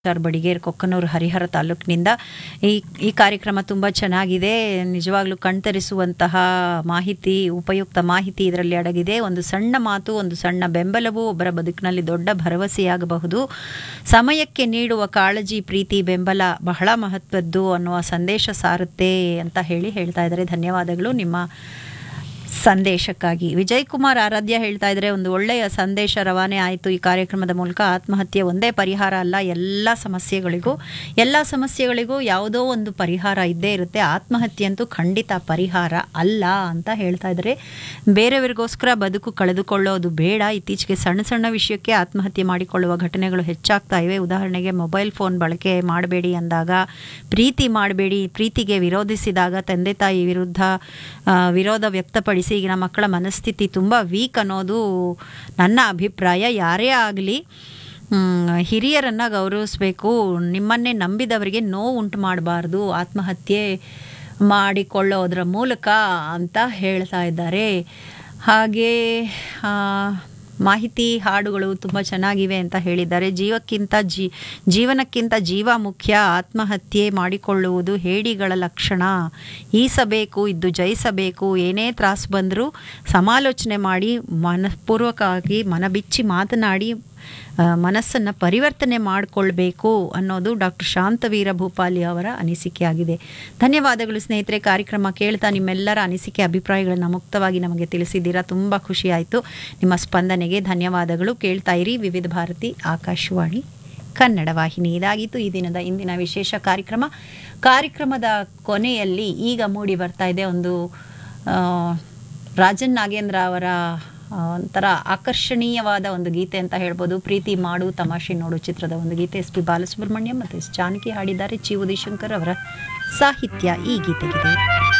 R Badiger Kokkanur Harihara ತಾಲೂಕಿನಿಂದ ಈ ಈ ಕಾರ್ಯಕ್ರಮ ತುಂಬ ಚೆನ್ನಾಗಿದೆ ನಿಜವಾಗ್ಲೂ ಕಣ್ತರಿಸುವಂತಹ ಮಾಹಿತಿ ಉಪಯುಕ್ತ ಮಾಹಿತಿ ಇದರಲ್ಲಿ ಅಡಗಿದೆ ಒಂದು ಸಣ್ಣ ಮಾತು ಒಂದು ಸಣ್ಣ ಬೆಂಬಲವು ಒಬ್ಬರ ಬದುಕಿನಲ್ಲಿ ದೊಡ್ಡ ಭರವಸೆಯಾಗಬಹುದು ಸಮಯಕ್ಕೆ ನೀಡುವ ಕಾಳಜಿ ಪ್ರೀತಿ ಬೆಂಬಲ ಬಹಳ ಮಹತ್ವದ್ದು ಅನ್ನುವ ಸಂದೇಶ ಸಾರುತ್ತೆ ಅಂತ ಹೇಳಿ ಹೇಳ್ತಾ ಇದ್ದಾರೆ ಧನ್ಯವಾದಗಳು ನಿಮ್ಮ ಸಂದೇಶಕ್ಕಾಗಿ ವಿಜಯ್ ಕುಮಾರ್ ಆರಾಧ್ಯ ಹೇಳ್ತಾ ಇದ್ರೆ ಒಂದು ಒಳ್ಳೆಯ ಸಂದೇಶ ರವಾನೆ ಆಯಿತು ಈ ಕಾರ್ಯಕ್ರಮದ ಮೂಲಕ ಆತ್ಮಹತ್ಯೆ ಒಂದೇ ಪರಿಹಾರ ಅಲ್ಲ ಎಲ್ಲ ಸಮಸ್ಯೆಗಳಿಗೂ ಎಲ್ಲ ಸಮಸ್ಯೆಗಳಿಗೂ ಯಾವುದೋ ಒಂದು ಪರಿಹಾರ ಇದ್ದೇ ಇರುತ್ತೆ ಆತ್ಮಹತ್ಯೆ ಅಂತೂ ಖಂಡಿತ ಪರಿಹಾರ ಅಲ್ಲ ಅಂತ ಹೇಳ್ತಾ ಇದ್ದಾರೆ ಬೇರೆಯವರಿಗೋಸ್ಕರ ಬದುಕು ಕಳೆದುಕೊಳ್ಳೋದು ಬೇಡ ಇತ್ತೀಚೆಗೆ ಸಣ್ಣ ಸಣ್ಣ ವಿಷಯಕ್ಕೆ ಆತ್ಮಹತ್ಯೆ ಮಾಡಿಕೊಳ್ಳುವ ಘಟನೆಗಳು ಹೆಚ್ಚಾಗ್ತಾ ಇವೆ ಉದಾಹರಣೆಗೆ ಮೊಬೈಲ್ ಫೋನ್ ಬಳಕೆ ಮಾಡಬೇಡಿ ಅಂದಾಗ ಪ್ರೀತಿ ಮಾಡಬೇಡಿ ಪ್ರೀತಿಗೆ ವಿರೋಧಿಸಿದಾಗ ತಂದೆ ತಾಯಿ ವಿರುದ್ಧ ಆ, ವಿರೋಧ ವ್ಯಕ್ತಪಡಿಸಿ ಈಗಿನ ಮಕ್ಕಳ ಮನಸ್ಥಿತಿ ತುಂಬ ವೀಕ್ ಅನ್ನೋದು ನನ್ನ ಅಭಿಪ್ರಾಯ ಯಾರೇ ಆಗಲಿ ಹಿರಿಯರನ್ನು ಗೌರವಿಸಬೇಕು ನಿಮ್ಮನ್ನೇ ನಂಬಿದವರಿಗೆ ನೋವು ಉಂಟು ಮಾಡಬಾರ್ದು ಆತ್ಮಹತ್ಯೆ ಮಾಡಿಕೊಳ್ಳೋದ್ರ ಮೂಲಕ ಅಂತ ಹೇಳ್ತಾ ಇದ್ದಾರೆ ಹಾಗೆ ಆ, ಮಾಹಿತಿ ಹಾಡುಗಳು ತುಂಬ ಚೆನ್ನಾಗಿವೆ ಅಂತ ಹೇಳಿದ್ದಾರೆ ಜೀವಕ್ಕಿಂತ ಜೀ ಜೀವನಕ್ಕಿಂತ ಜೀವ ಮುಖ್ಯ ಆತ್ಮಹತ್ಯೆ ಮಾಡಿಕೊಳ್ಳುವುದು ಹೇಡಿಗಳ ಲಕ್ಷಣ ಈಸಬೇಕು ಇದ್ದು ಜಯಿಸಬೇಕು ಏನೇ ತ್ರಾಸು ಬಂದರೂ ಸಮಾಲೋಚನೆ ಮಾಡಿ ಮನಪೂರ್ವಕವಾಗಿ ಮನಬಿಚ್ಚಿ ಮಾತನಾಡಿ ಮನಸ್ಸನ್ನು ಪರಿವರ್ತನೆ ಮಾಡಿಕೊಳ್ಬೇಕು ಅನ್ನೋದು ಡಾಕ್ಟರ್ ಶಾಂತವೀರ ಭೂಪಾಲಿ ಅವರ ಅನಿಸಿಕೆಯಾಗಿದೆ ಧನ್ಯವಾದಗಳು ಸ್ನೇಹಿತರೆ ಕಾರ್ಯಕ್ರಮ ಕೇಳ್ತಾ ನಿಮ್ಮೆಲ್ಲರ ಅನಿಸಿಕೆ ಅಭಿಪ್ರಾಯಗಳನ್ನು ಮುಕ್ತವಾಗಿ ನಮಗೆ ತಿಳಿಸಿದ್ದೀರಾ ತುಂಬ ಖುಷಿಯಾಯಿತು ನಿಮ್ಮ ಸ್ಪಂದನೆಗೆ ಧನ್ಯವಾದಗಳು ಕೇಳ್ತಾ ಇರಿ ವಿವಿಧ ಭಾರತಿ ಆಕಾಶವಾಣಿ ಕನ್ನಡ ವಾಹಿನಿ ಇದಾಗಿತ್ತು ಈ ದಿನದ ಇಂದಿನ ವಿಶೇಷ ಕಾರ್ಯಕ್ರಮ ಕಾರ್ಯಕ್ರಮದ ಕೊನೆಯಲ್ಲಿ ಈಗ ಮೂಡಿ ಬರ್ತಾ ಇದೆ ಒಂದು ಆ, ರಾಜನ್ ನಾಗೇಂದ್ರ ಅವರ ಆ, ಒಂಥರ ಆಕರ್ಷಣೀಯವಾದ ಒಂದು ಗೀತೆ ಅಂತ ಹೇಳ್ಬೋದು ಪ್ರೀತಿ ಮಾಡು ತಮಾಷೆ ನೋಡು ಚಿತ್ರದ ಒಂದು ಗೀತೆ ಎಸ್ ಪಿ ಬಾಲಸುಬ್ರಹ್ಮಣ್ಯಂ ಮತ್ತು ಎಸ್ ಜಾನಕಿ ಹಾಡಿದ್ದಾರೆ ಚಿ ಉದಯಶಂಕರ್ ಅವರ ಸಾಹಿತ್ಯ ಈ ಗೀತೆಗಿದೆ